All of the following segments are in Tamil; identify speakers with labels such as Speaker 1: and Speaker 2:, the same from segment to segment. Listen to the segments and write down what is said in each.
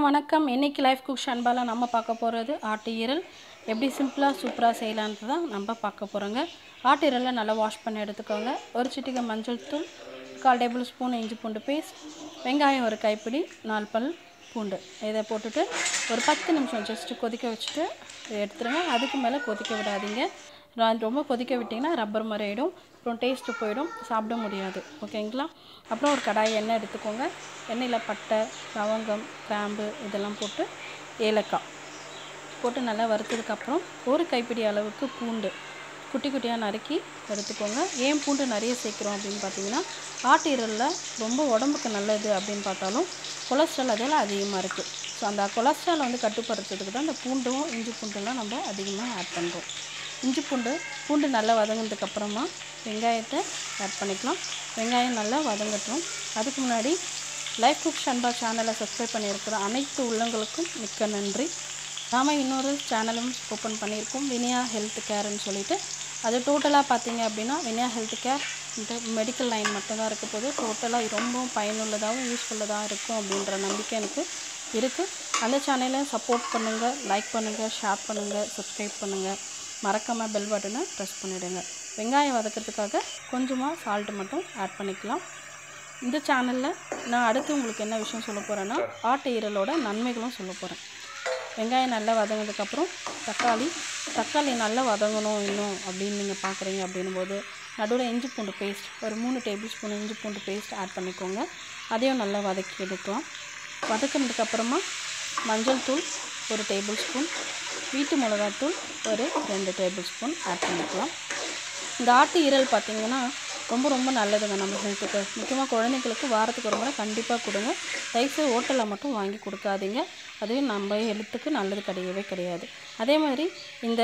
Speaker 1: வணக்கம் இன்னைக்கு லைஃப் குக் ஷன்பால நம்ம பார்க்க போகிறது ஆட்டு ஈரல் எப்படி சிம்பிளாக சூப்பராக செய்யலான்ட்டு தான் நம்ம பார்க்க போகிறோங்க ஆட்டு ஈரலை நல்லா வாஷ் பண்ணி எடுத்துக்கோங்க ஒரு சிட்டிகை மஞ்சள் தூள் கால் டேபிள் ஸ்பூன் இஞ்சி பூண்டு பேஸ்ட் வெங்காயம் ஒரு கைப்பிடி நாலு பல் பூண்டு இதை போட்டுட்டு ஒரு பத்து நிமிஷம் ஜஸ்ட்டு கொதிக்க வச்சுட்டு எடுத்துருங்க அதுக்கு மேலே கொதிக்க விடாதீங்க ர- ரொம்ப கொதிக்க விட்டிங்கன்னா ரப்பர் மாதிரி ஆகிடும் அப்புறம் டேஸ்ட்டு போயிடும் சாப்பிட முடியாது ஓகேங்களா அப்புறம் ஒரு கடாய் எண்ணெய் எடுத்துக்கோங்க எண்ணெயில் பட்டை லவங்கம் கிராம்பு இதெல்லாம் போட்டு ஏலக்காய் போட்டு நல்லா வறுத்ததுக்கப்புறம் ஒரு கைப்பிடி அளவுக்கு பூண்டு குட்டி குட்டியாக நறுக்கி எடுத்துக்கோங்க ஏன் பூண்டு நிறைய சேர்க்குறோம் அப்படின்னு பார்த்தீங்கன்னா ஆட்டு ஈரலில் ரொம்ப உடம்புக்கு நல்லது அப்படின்னு பார்த்தாலும் கொலஸ்ட்ரால் அதில் அதிகமாக இருக்குது ஸோ அந்த கொலஸ்ட்ரால் வந்து கட்டுப்படுத்துறதுக்கு தான் இந்த பூண்டும் இஞ்சி பூண்டுலாம் நம்ம அதிகமாக ஆட் பண்ணுறோம் இஞ்சி பூண்டு பூண்டு நல்லா வதங்கினதுக்கு அப்புறமா வெங்காயத்தை ஆட் பண்ணிக்கலாம் வெங்காயம் நல்லா வதங்கட்டும் அதுக்கு முன்னாடி லைஃப் குக் ஷன்பா சேனலை சப்ஸ்கிரைப் பண்ணியிருக்கிற அனைத்து உள்ளங்களுக்கும் மிக்க நன்றி நாம இன்னொரு சேனலும் ஓப்பன் பண்ணியிருக்கோம் வினயா ஹெல்த் கேர்னு சொல்லிட்டு அது டோட்டலாக பார்த்தீங்க அப்படின்னா வினயா ஹெல்த் கேர் இந்த மெடிக்கல் லைன் மட்டும்தான் இருக்க போது டோட்டலாக ரொம்பவும் பயனுள்ளதாகவும் யூஸ்ஃபுல்லதாகவும் இருக்கும் அப்படின்ற நம்பிக்கை எனக்கு இருக்குது அந்த சேனலை சப்போர்ட் பண்ணுங்கள் லைக் பண்ணுங்கள் ஷேர் பண்ணுங்கள் சப்ஸ்கிரைப் பண்ணுங்கள் மறக்காமல் பெல் பட்டனை ப்ரெஸ் பண்ணிவிடுங்க வெங்காயம் வதக்கிறதுக்காக கொஞ்சமாக சால்ட்டு மட்டும் ஆட் பண்ணிக்கலாம் இந்த சேனலில் நான் அடுத்து உங்களுக்கு என்ன விஷயம் சொல்ல போகிறேன்னா ஆட்டு ஈரலோட நன்மைகளும் சொல்ல போகிறேன் வெங்காயம் நல்லா வதங்கினதுக்கப்புறம் தக்காளி தக்காளி நல்லா வதங்கணும் இன்னும் அப்படின்னு நீங்கள் பார்க்குறீங்க அப்படின்னும் போது நடுவில் இஞ்சி பூண்டு பேஸ்ட் ஒரு மூணு டேபிள் ஸ்பூன் இஞ்சி பூண்டு பேஸ்ட் ஆட் பண்ணிக்கோங்க அதையும் நல்லா வதக்கி எடுக்கலாம் வதக்கினதுக்கப்புறமா மஞ்சள் தூள் ஒரு டேபிள் ஸ்பூன் வீட்டு மிளகாத்தூள் ஒரு ரெண்டு டேபிள் ஸ்பூன் ஆட் பண்ணிக்கலாம் இந்த ஆட்டு ஈரல் பார்த்தீங்கன்னா ரொம்ப ரொம்ப நல்லதுங்க நம்ம ஹெல்த்துக்கு முக்கியமாக குழந்தைங்களுக்கு வாரத்துக்கு ஒரு முறை கண்டிப்பாக கொடுங்க தயவுசெய்து ஹோட்டலில் மட்டும் வாங்கி கொடுக்காதீங்க அதுவும் நம்ம ஹெல்த்துக்கு நல்லது கிடையவே கிடையாது அதே மாதிரி இந்த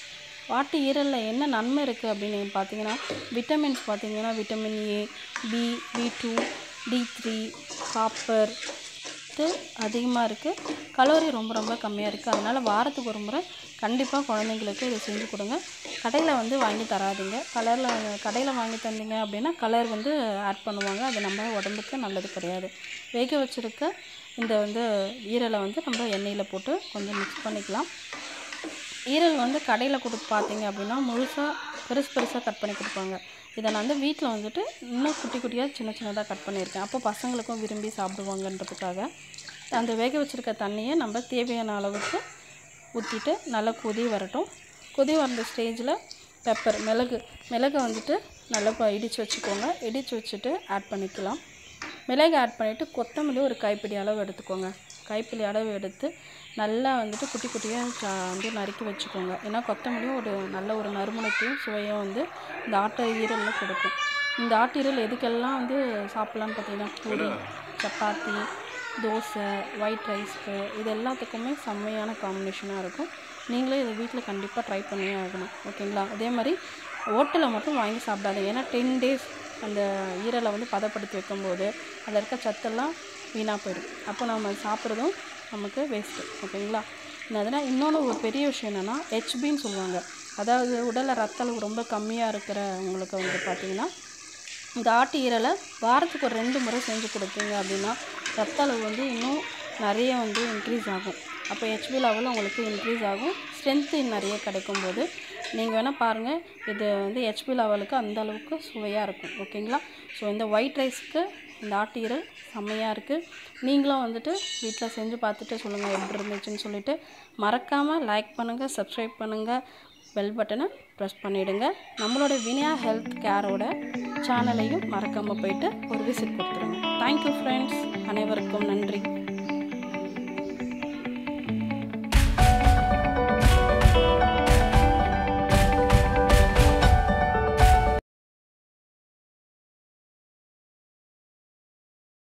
Speaker 1: ஆட்டு ஈரலில் என்ன நன்மை இருக்குது அப்படின்னு பார்த்தீங்கன்னா விட்டமின்ஸ் பார்த்தீங்கன்னா vitamin A B B two D three copper சத்து அதிகமாக இருக்குது கலோரி ரொம்ப ரொம்ப கம்மியாக இருக்குது அதனால் வாரத்துக்கு ஒரு முறை கண்டிப்பாக குழந்தைங்களுக்கு இதை செஞ்சு கொடுங்க கடையில் வந்து வாங்கி தராதீங்க கலரில் கடையில் வாங்கி தந்தீங்க அப்படின்னா கலர் வந்து ஆட் பண்ணுவாங்க அது நம்ம உடம்புக்கு நல்லது கிடையாது வேக வச்சுருக்க இந்த வந்து ஈரலை வந்து நம்ம எண்ணெயில் போட்டு கொஞ்சம் மிக்ஸ் பண்ணிக்கலாம் ஈரல் வந்து கடையில் கொடுத்து பார்த்தீங்க அப்படின்னா முழுசாக பெருசு பெருசாக கட் பண்ணி கொடுப்பாங்க இதை நான் வந்து வீட்டில் வந்துட்டு இன்னும் குட்டி குட்டியாக சின்ன சின்னதாக கட் பண்ணியிருக்கேன் அப்போ பசங்களுக்கும் விரும்பி சாப்பிடுவாங்கன்றதுக்காக அந்த வேக வச்சுருக்க தண்ணியை நம்ம தேவையான அளவுக்கு ஊற்றிட்டு நல்லா கொதி வரட்டும் கொதி வந்த ஸ்டேஜில் பெப்பர் மிளகு மிளகு வந்துட்டு நல்லா இப்போ இடித்து வச்சுக்கோங்க இடித்து வச்சுட்டு ஆட் பண்ணிக்கலாம் மிளகு ஆட் பண்ணிவிட்டு கொத்தமல்லி ஒரு கைப்பிடி அளவு எடுத்துக்கோங்க கைப்பிடி அளவு எடுத்து நல்லா வந்துட்டு குட்டி குட்டியாக சா வந்து நறுக்கி வச்சுக்கோங்க ஏன்னா கொத்தமல்லியும் ஒரு நல்ல ஒரு நறுமணத்தையும் சுவையும் வந்து இந்த ஆட்டு ஈரலில் கொடுக்கும் இந்த ஆட்டு ஈரல் எதுக்கெல்லாம் வந்து சாப்பிட்லான்னு பார்த்தீங்கன்னா பூரி சப்பாத்தி தோசை ஒயிட் ரைஸ்க்கு இது எல்லாத்துக்குமே செம்மையான காம்பினேஷனாக இருக்கும் நீங்களே இதை வீட்டில் கண்டிப்பாக ட்ரை பண்ணியே ஆகணும் ஓகேங்களா அதே மாதிரி ஹோட்டலில் மட்டும் வாங்கி சாப்பிடாதீங்க ஏன்னா டென் டேஸ் அந்த ஈரலை வந்து பதப்படுத்தி வைக்கும்போது அதில் இருக்க சத்தெல்லாம் வீணாக போயிடும் அப்போ நம்ம சாப்பிட்றதும் நமக்கு வேஸ்ட்டு ஓகேங்களா அதனால் இன்னொன்று ஒரு பெரிய விஷயம் என்னென்னா ஹெச்பின்னு சொல்லுவாங்க அதாவது உடலில் ரத்த அளவு ரொம்ப கம்மியாக இருக்கிறவங்களுக்கு வந்து பார்த்திங்கன்னா இந்த ஆட்டு ஈரலை வாரத்துக்கு ஒரு ரெண்டு முறை செஞ்சு கொடுத்தீங்க அப்படின்னா ரத்த அளவு வந்து இன்னும் நிறைய வந்து இன்க்ரீஸ் ஆகும் அப்போ ஹெச்பி லெவலும் உங்களுக்கு இன்க்ரீஸ் ஆகும் ஸ்ட்ரென்த்து நிறைய கிடைக்கும் போது நீங்கள் வேணால் பாருங்கள் இது வந்து ஹெச்பி லெவலுக்கு அந்த அளவுக்கு சுவையாக இருக்கும் ஓகேங்களா ஸோ இந்த ஒயிட் ரைஸ்க்கு இந்த ஆட்டு ஈரல் செம்மையாக இருக்குது நீங்களும் வந்துட்டு வீட்டில் செஞ்சு பார்த்துட்டு சொல்லுங்கள் எப்படி இருந்துச்சுன்னு சொல்லிட்டு மறக்காமல் லைக் பண்ணுங்கள் சப்ஸ்கிரைப் பண்ணுங்கள் பெல் பட்டனை ப்ரெஸ் பண்ணிவிடுங்க நம்மளோட வினயா ஹெல்த் கேரோட சேனலையும் மறக்காமல் போயிட்டு ஒரு விசிட் கொடுத்துருங்க தேங்க்யூ ஃப்ரெண்ட்ஸ் அனைவருக்கும் நன்றி